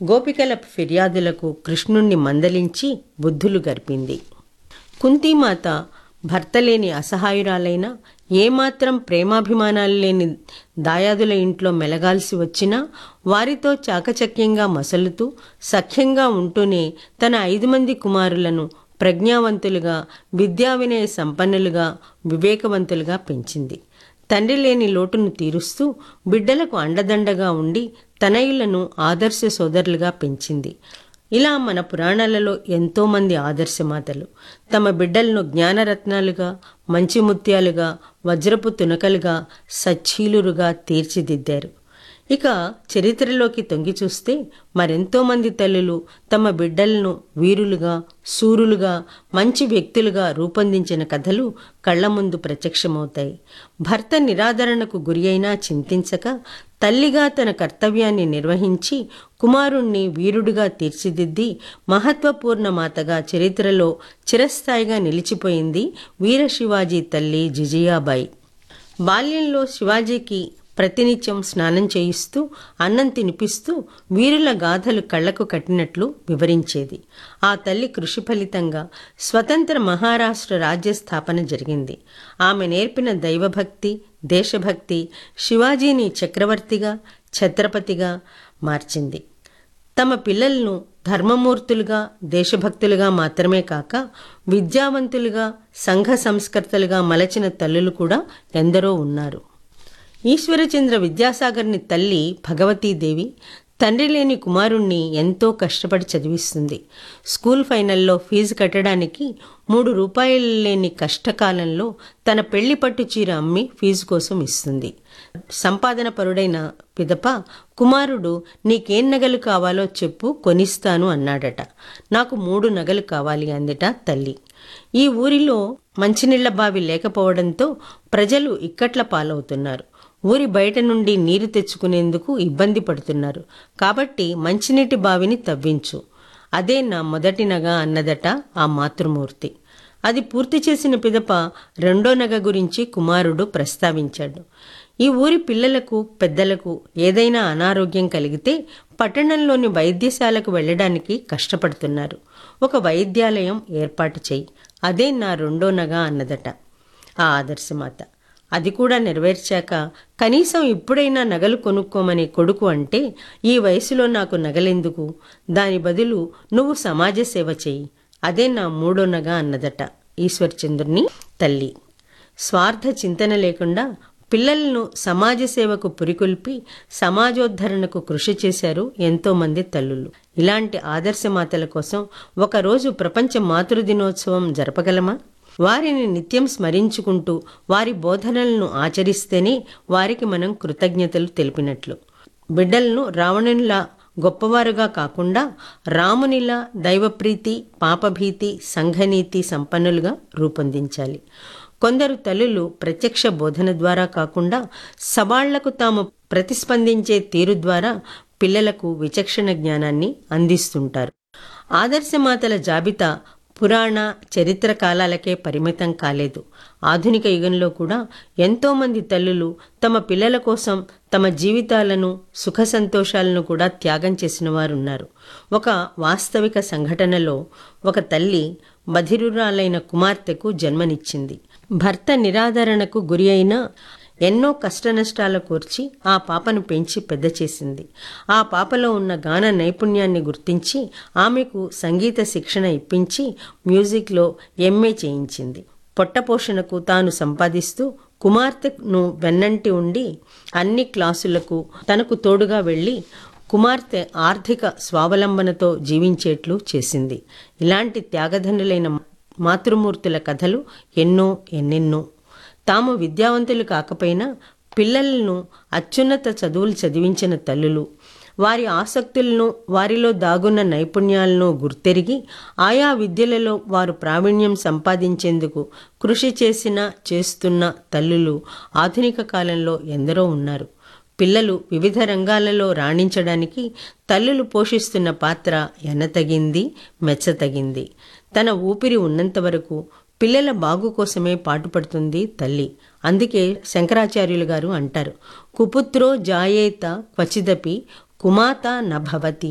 గోపికల ఫిర్యాదులకు కృష్ణుణ్ణి మందలించి బుద్ధులు గర్పింది కుంతీమాత భర్త లేని అసహాయురాలైన ఏమాత్రం ప్రేమాభిమానాలు లేని దాయాదుల ఇంట్లో మెలగాల్సి వచ్చినా వారితో చాకచక్యంగా మసలుతూ సఖ్యంగా ఉంటూనే తన ఐదు మంది కుమారులను ప్రజ్ఞావంతులుగా విద్యా వినయ సంపన్నులుగా వివేకవంతులుగా పెంచింది తండ్రి లేని లోటును తీరుస్తూ బిడ్డలకు అండదండగా ఉండి తనయులను ఆదర్శ సోదరులుగా పెంచింది ఇలా మన పురాణాలలో ఎంతోమంది ఆదర్శమాతలు తమ బిడ్డలను జ్ఞానరత్నాలుగా మంచి ముత్యాలుగా వజ్రపు తునకలుగా సచ్చీలురుగా తీర్చిదిద్దారు ఇక చరిత్రలోకి తొంగి చూస్తే మరెంతో మంది తల్లులు తమ బిడ్డలను వీరులుగా సూరులుగా మంచి వ్యక్తులుగా రూపొందించిన కథలు కళ్ల ముందు ప్రత్యక్షమవుతాయి భర్త నిరాదరణకు గురి అయినా చింతించక తల్లిగా తన కర్తవ్యాన్ని నిర్వహించి కుమారుణ్ణి వీరుడిగా తీర్చిదిద్ది మహత్వపూర్ణ మాతగా చరిత్రలో చిరస్థాయిగా నిలిచిపోయింది వీర శివాజీ తల్లి జిజియాబాయి బాల్యంలో శివాజీకి ప్రతినిత్యం స్నానం చేయిస్తూ అన్నం తినిపిస్తూ వీరుల గాథలు కళ్లకు కట్టినట్లు వివరించేది ఆ తల్లి కృషి ఫలితంగా స్వతంత్ర మహారాష్ట్ర రాజ్య స్థాపన జరిగింది ఆమె నేర్పిన దైవభక్తి దేశభక్తి శివాజీని చక్రవర్తిగా ఛత్రపతిగా మార్చింది తమ పిల్లలను ధర్మమూర్తులుగా దేశభక్తులుగా మాత్రమే కాక విద్యావంతులుగా సంఘ సంస్కర్తలుగా మలచిన తల్లులు కూడా ఎందరో ఉన్నారు ఈశ్వరచంద్ర విద్యాసాగర్ని తల్లి భగవతీదేవి తండ్రి లేని కుమారుణ్ణి ఎంతో కష్టపడి చదివిస్తుంది స్కూల్ ఫైనల్లో ఫీజు కట్టడానికి మూడు రూపాయలు లేని కష్టకాలంలో తన పెళ్లి పట్టు చీర అమ్మి ఫీజు కోసం ఇస్తుంది సంపాదన పరుడైన పిదప కుమారుడు నీకేం నగలు కావాలో చెప్పు కొనిస్తాను అన్నాడట నాకు మూడు నగలు కావాలి అందిట తల్లి ఈ ఊరిలో మంచినీళ్ల బావి లేకపోవడంతో ప్రజలు ఇక్కట్ల పాలవుతున్నారు ఊరి బయట నుండి నీరు తెచ్చుకునేందుకు ఇబ్బంది పడుతున్నారు కాబట్టి మంచినీటి బావిని తవ్వించు అదే నా మొదటి నగ అన్నదట ఆ మాతృమూర్తి అది పూర్తి చేసిన పిదప రెండో నగ గురించి కుమారుడు ప్రస్తావించాడు ఈ ఊరి పిల్లలకు పెద్దలకు ఏదైనా అనారోగ్యం కలిగితే పట్టణంలోని వైద్యశాలకు వెళ్ళడానికి కష్టపడుతున్నారు ఒక వైద్యాలయం ఏర్పాటు చేయి అదే నా రెండో నగ అన్నదట ఆ ఆదర్శమాత అది కూడా నెరవేర్చాక కనీసం ఇప్పుడైనా నగలు కొనుక్కోమని కొడుకు అంటే ఈ వయసులో నాకు నగలెందుకు దాని బదులు నువ్వు సమాజ సేవ చెయ్యి అదే నా మూడో నగ అన్నదట ఈశ్వర్చంద్రుని తల్లి స్వార్థ చింతన లేకుండా పిల్లలను సమాజ సేవకు పురికొల్పి సమాజోద్ధరణకు కృషి చేశారు ఎంతోమంది తల్లులు ఇలాంటి ఆదర్శమాతల కోసం ఒకరోజు ప్రపంచ మాతృదినోత్సవం జరపగలమా వారిని నిత్యం స్మరించుకుంటూ వారి బోధనలను ఆచరిస్తేనే వారికి మనం కృతజ్ఞతలు తెలిపినట్లు బిడ్డలను రావణునిలా గొప్పవారుగా కాకుండా రామునిలా దైవప్రీతి పాపభీతి సంఘనీతి సంపన్నులుగా రూపొందించాలి కొందరు తల్లులు ప్రత్యక్ష బోధన ద్వారా కాకుండా సవాళ్లకు తాము ప్రతిస్పందించే తీరు ద్వారా పిల్లలకు విచక్షణ జ్ఞానాన్ని అందిస్తుంటారు ఆదర్శమాతల జాబితా పురాణ చరిత్ర కాలాలకే పరిమితం కాలేదు ఆధునిక యుగంలో కూడా ఎంతోమంది తల్లులు తమ పిల్లల కోసం తమ జీవితాలను సుఖ సంతోషాలను కూడా త్యాగం చేసిన వారున్నారు ఒక వాస్తవిక సంఘటనలో ఒక తల్లి బధిరురాలైన కుమార్తెకు జన్మనిచ్చింది భర్త నిరాదరణకు గురి అయిన ఎన్నో కష్టనష్టాల కూర్చి ఆ పాపను పెంచి పెద్ద చేసింది ఆ పాపలో ఉన్న గాన నైపుణ్యాన్ని గుర్తించి ఆమెకు సంగీత శిక్షణ ఇప్పించి మ్యూజిక్లో ఎంఏ చేయించింది పొట్టపోషణకు తాను సంపాదిస్తూ కుమార్తెను వెన్నంటి ఉండి అన్ని క్లాసులకు తనకు తోడుగా వెళ్ళి కుమార్తె ఆర్థిక స్వావలంబనతో జీవించేట్లు చేసింది ఇలాంటి త్యాగధనులైన మాతృమూర్తుల కథలు ఎన్నో ఎన్నెన్నో తాము విద్యావంతులు కాకపోయినా పిల్లలను అత్యున్నత చదువులు చదివించిన తల్లులు వారి ఆసక్తులను వారిలో దాగున్న నైపుణ్యాలను గుర్తెరిగి ఆయా విద్యలలో వారు ప్రావీణ్యం సంపాదించేందుకు కృషి చేసిన చేస్తున్న తల్లులు ఆధునిక కాలంలో ఎందరో ఉన్నారు పిల్లలు వివిధ రంగాలలో రాణించడానికి తల్లులు పోషిస్తున్న పాత్ర ఎనతగింది మెచ్చతగింది తన ఊపిరి ఉన్నంత వరకు పిల్లల బాగు కోసమే పాటుపడుతుంది తల్లి అందుకే శంకరాచార్యులు గారు అంటారు కుపుత్రో జాయేత క్వచిదపి కుమాత నభవతి